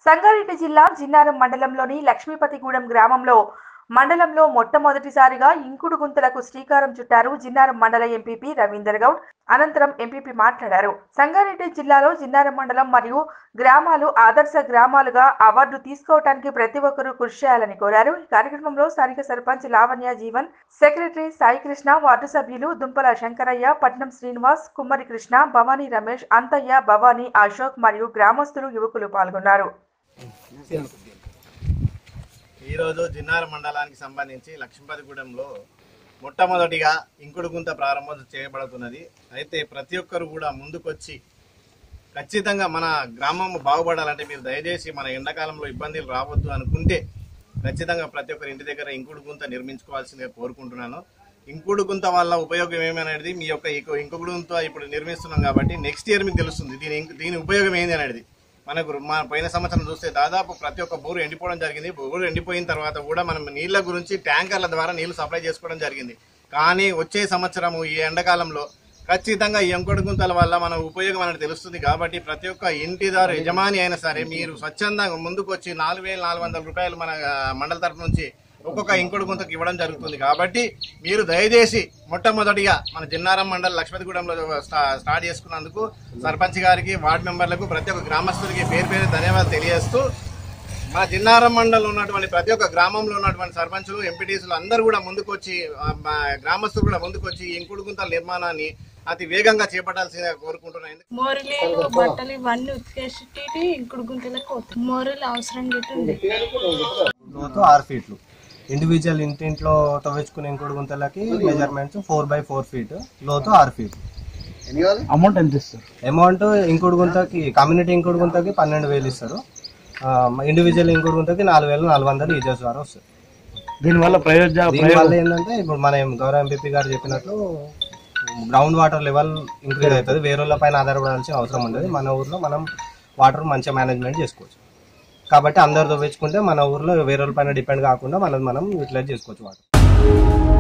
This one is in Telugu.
సంగారెడ్డి జిల్లా జిన్నారం మండలంలోని లక్ష్మీపతిగూడెం గ్రామంలో మండలంలో మొట్టమొదటిసారిగా ఇంకుడు గుంతలకు శ్రీకారం చుట్టారు జిన్నారం మండల ఎంపీపీ రవీందర్ గౌడ్ అనంతరం ఎంపీపీ మాట్లాడారు సంగారెడ్డి జిల్లాలో జిన్నారం మండలం మరియు గ్రామాలు ఆదర్శ గ్రామాలుగా అవార్డు తీసుకోవడానికి ప్రతి ఒక్కరూ కృషి చేయాలని కోరారు ఈ కార్యక్రమంలో స్థానిక సర్పంచ్ లావణ్య జీవన్ సెక్రటరీ సాయి కృష్ణ వార్డు సభ్యులు దుంపల శంకరయ్య పట్నం శ్రీనివాస్ కుమ్మరి కృష్ణ భవానీ రమేష్ అంతయ్య భవానీ అశోక్ మరియు గ్రామస్తులు యువకులు పాల్గొన్నారు ఈరోజు జిన్నార మండలానికి సంబంధించి లక్ష్మీపతిగూడెంలో మొట్టమొదటిగా ఇంకుడు గుంత ప్రారంభం చేయబడుతున్నది అయితే ప్రతి ఒక్కరు కూడా ముందుకొచ్చి ఖచ్చితంగా మన గ్రామం బాగుపడాలంటే మీరు దయచేసి మన ఎండాకాలంలో ఇబ్బందులు రావద్దు అనుకుంటే ఖచ్చితంగా ప్రతి ఒక్కరి ఇంటి దగ్గర ఇంకుడు గుంత నిర్మించుకోవాల్సిందిగా కోరుకుంటున్నాను ఇంకుడు గుంత వల్ల ఉపయోగం ఏమనేది మీ యొక్క ఇంకు- ఇంకుడు గుంత ఇప్పుడు నిర్మిస్తున్నాం కాబట్టి నెక్స్ట్ ఇయర్ మీకు తెలుస్తుంది దీని ఇంక్- దీని ఉపయోగం ఏంది అనేది మనకు మా పోయిన సంవత్సరం చూస్తే దాదాపు ప్రతి ఒక్క బోరు ఎండిపోవడం జరిగింది బోరు ఎండిపోయిన తర్వాత కూడా మనం నీళ్ళ గురించి ట్యాంకర్ల ద్వారా నీళ్లు సప్లై చేసుకోవడం జరిగింది కానీ వచ్చే సంవత్సరము ఈ ఎండాకాలంలో ఖచ్చితంగా ఈ ఎంకుడు గుంతల వల్ల మన ఉపయోగం అనేది తెలుస్తుంది కాబట్టి ప్రతి ఒక్క ఇంటిదారు యజమాని అయినా సరే మీరు స్వచ్ఛందంగా ముందుకు వచ్చి నాలుగు వేల నాలుగు వందల రూపాయలు మన ఆ, మండల తరఫు నుంచి ఒక్కొక్క ఇంకుడు గుంతకు ఇవ్వడం జరుగుతుంది కాబట్టి మీరు దయచేసి మొట్టమొదటిగా మన జిన్నారం మండల్ లక్ష్మీగూడెంలో స్టా- స్టార్ట్ చేసుకున్నందుకు సర్పంచ్ గారికి వార్డు మెంబర్లకు ప్రతి ఒక్క గ్రామస్తులకి పేరు పేరు ధన్యవాదాలు తెలియజేస్తూ మా జిన్నారం మండలంలో ఉన్నటువంటి ప్రతి ఒక్క గ్రామంలో ఉన్నటువంటి సర్పంచులు ఎంపీటీసులు అందరూ కూడా ముందుకొచ్చి ఆ, మా గ్రామస్తులు కూడా ముందుకొచ్చి ఈ ఇంకుడు గుంతల నిర్మాణాన్ని అతి వేగంగా చేపట్టాల్సిందిగా కోరుకుంటున్నాను మోరలు బట్టలు ఇవన్నీ ఉతికేసి ఇంకుడు గుంతలకు పోతాయి మోరలు అవసరం గిట్ట ఉంది లోతు ఆరు ఫీట్లు ఇండివిజువల్ ఇంటింట్లో తవ్వించుకునే ఇంకుడు గుంతలకి measurements four by four feet లోతు ఆరు ఫీట్ అమౌంట్ ఎంత ఇస్తారు అమౌంట్ ఇంకుడు గుంతకి కమ్యూనిటీ ఇంకుడు గుంతకి పన్నెండు వేలు ఇస్తారు ఇండివిజువల్ ఇంకుడు గుంతకి నాలుగు వేలు నాలుగు వందలు ఈజెస్ ద్వారా వస్తాయి దీనివల్ల ప్రయోజన దీనివల్ల ఏంటంటే ఇప్పుడు మన గౌరవ ఎంపీపీ గారు చెప్పినట్లు గ్రౌండ్ వాటర్ లెవెల్ ఇంక్రీజ్ అవుతుంది వేరేళ్ళ పైన ఆధారపడాల్సిన అవసరం ఉండదు మన ఊర్లో మనం వాటర్ మంచిగా మేనేజ్మెంట్ చేసుకోవచ్చు కాబట్టి అందరితో తెచ్చుకుంటే మన ఊర్లో వేరే పైన డిపెండ్ కాకుండా మనం మనం యూటిలైజ్ చేసుకోవచ్చు వాటర్